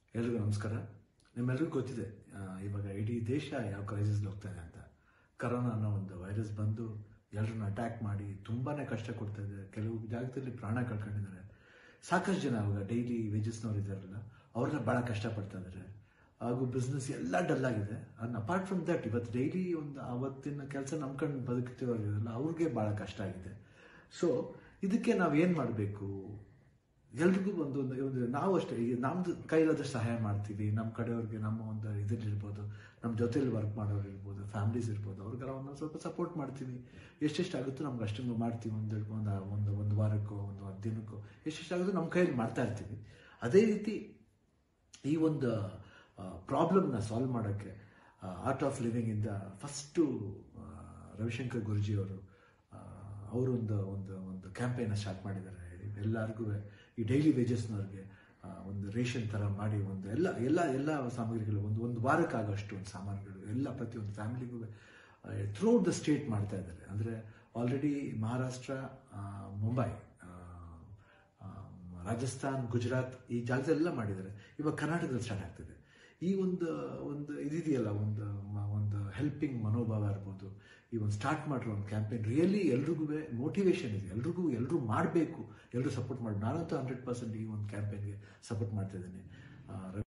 ಎಲ್ರಿಗೂ ನಮಸ್ಕಾರ ನಿಮ್ಮೆಲ್ರಿಗೂ ಗೊತ್ತಿದೆ ಆ, ಇವಾಗ ಇಡೀ ದೇಶ ಯಾವ ಕ್ರೈಸಿಸ್ಗೆ ಹೋಗ್ತಾ ಇದೆ ಅಂತ ಕರೋನಾ ಅನ್ನೋ ಒಂದು ವೈರಸ್ ಬಂದು ಎಲ್ಲರನ್ನ ಅಟ್ಯಾಕ್ ಮಾಡಿ ತುಂಬಾ ಕಷ್ಟ ಕೊಡ್ತಾ ಇದೆ ಕೆಲವು ಜಾಗದಲ್ಲಿ ಪ್ರಾಣ ಕಳ್ಕೊಂಡಿದ್ದಾರೆ ಸಾಕಷ್ಟು ಜನ ಅವಾಗ ಡೈಲಿ ವೇಜಸ್ನವ್ರು ಇದ್ದಾರಲ್ಲ ಅವರೆಲ್ಲ ಭಾಳ ಕಷ್ಟಪಡ್ತಾ ಇದ್ದಾರೆ ಹಾಗೂ ಬಿಸ್ನೆಸ್ ಎಲ್ಲ ಡಲ್ ಆಗಿದೆ ಅಂಡ್ ಅಪಾರ್ಟ್ ಫ್ರಮ್ ದಟ್ ಇವತ್ತು ಡೈಲಿ ಒಂದು ಅವತ್ತಿನ ಕೆಲಸ ನಂಬ್ಕೊಂಡು ಬದುಕ್ತಿರೋರಿರಲ್ಲ ಅವ್ರಿಗೆ ಭಾಳ ಕಷ್ಟ ಆಗಿದೆ ಸೊ ಇದಕ್ಕೆ ನಾವು ಏನು ಮಾಡಬೇಕು ಎಲ್ರಿಗೂ ಒಂದು ಒಂದು ಒಂದು ನಾವು ಅಷ್ಟೇ ಈಗ ನಮ್ದು ಕೈಲಾದಷ್ಟು ಸಹಾಯ ಮಾಡ್ತೀವಿ ನಮ್ಮ ಕಡೆಯವ್ರಿಗೆ ನಮ್ಮ ಒಂದು ಇದ್ರಲ್ಲಿರ್ಬೋದು ನಮ್ಮ ಜೊತೆಲಿ ವರ್ಕ್ ಮಾಡೋರು ಇರ್ಬೋದು ಫ್ಯಾಮ್ಲೀಸ್ ಇರ್ಬೋದು ಅವ್ರಿಗೆಲ್ಲ ಒಂದೊಂದು ಸ್ವಲ್ಪ ಸಪೋರ್ಟ್ ಮಾಡ್ತೀವಿ ಎಷ್ಟೆಷ್ಟು ಆಗುತ್ತೋ ನಮ್ಗೆ ಅಷ್ಟು ಮಾಡ್ತೀವಿ ಒಂದು ಒಂದು ಒಂದು ಒಂದು ವಾರಕ್ಕೋ ಒಂದು ಹತ್ತು ದಿನಕ್ಕೋ ಎಷ್ಟೆಷ್ಟು ಆಗುತ್ತೋ ನಮ್ಮ ಕೈಯಲ್ಲಿ ಮಾಡ್ತಾ ಇರ್ತೀವಿ ಅದೇ ರೀತಿ ಈ ಒಂದು ಪ್ರಾಬ್ಲಮ್ನ ಸಾಲ್ವ್ ಮಾಡೋಕ್ಕೆ ಆರ್ಟ್ ಆಫ್ ಲಿವಿಂಗಿಂದ ಫಸ್ಟು ರವಿಶಂಕರ್ ಗುರುಜಿಯವರು ಅವರು ಒಂದು ಒಂದು ಒಂದು ಕ್ಯಾಂಪೇನ ಸ್ಟಾರ್ಟ್ ಮಾಡಿದ್ದಾರೆ ಎಲ್ಲರಿಗೂ ಈ ಡೈಲಿ ವೇಜಸ್ನವ್ರಿಗೆ ಒಂದು ರೇಷನ್ ಥರ ಮಾಡಿ ಒಂದು ಎಲ್ಲ ಎಲ್ಲ ಎಲ್ಲ ಸಾಮಗ್ರಿಗಳು ಒಂದು ಒಂದು ವಾರಕ್ಕಾಗೋಷ್ಟು ಒಂದು ಸಾಮಾನುಗಳು ಎಲ್ಲ ಪ್ರತಿಯೊಂದು ಫ್ಯಾಮಿಲಿಗೂ ಥ್ರೂಔಟ್ ದ ಸ್ಟೇಟ್ ಮಾಡ್ತಾ ಇದ್ದಾರೆ ಅಂದರೆ ಆಲ್ರೆಡಿ ಮಹಾರಾಷ್ಟ್ರ ಆ, ಮುಂಬೈ ಆ, ಆ, ರಾಜಸ್ಥಾನ್ ಗುಜರಾತ್ ಈ ಜಾಗದಲ್ಲೆಲ್ಲ ಮಾಡಿದ್ದಾರೆ ಇವಾಗ ಕರ್ನಾಟಕದಲ್ಲಿ ಸ್ಟಾರ್ಟ್ ಆಗ್ತಿದೆ ಈ ಒಂದು ಒಂದು ಇದಿದೆಯಲ್ಲ ಒಂದು ಮ- ಒಂದು ಹೆಲ್ಪಿಂಗ್ ಮನೋಭಾವ ಇರ್ಬೋದು ಈ ಒಂದು ಸ್ಟಾರ್ಟ್ ಮಾಡಿರೋ ಒಂದು ಕ್ಯಾಂಪೇನ್ ರಿಯಲಿ ಎಲ್ರಿಗೂ ಮೋಟಿವೇಶನ್ ಇದೆ ಎಲ್ರಿಗೂ ಎಲ್ಲರೂ ಮಾಡಬೇಕು ಎಲ್ಲರೂ ಸಪೋರ್ಟ್ ಮಾಡಿ ನಾನಂತೂ ಹಂಡ್ರೆಡ್ ಪರ್ಸೆಂಟ್ ಈ ಒಂದು ಕ್ಯಾಂಪೇನ್ಗೆ ಸಪೋರ್ಟ್ ಮಾಡ್ತಾ ಇದ್ದೀನಿ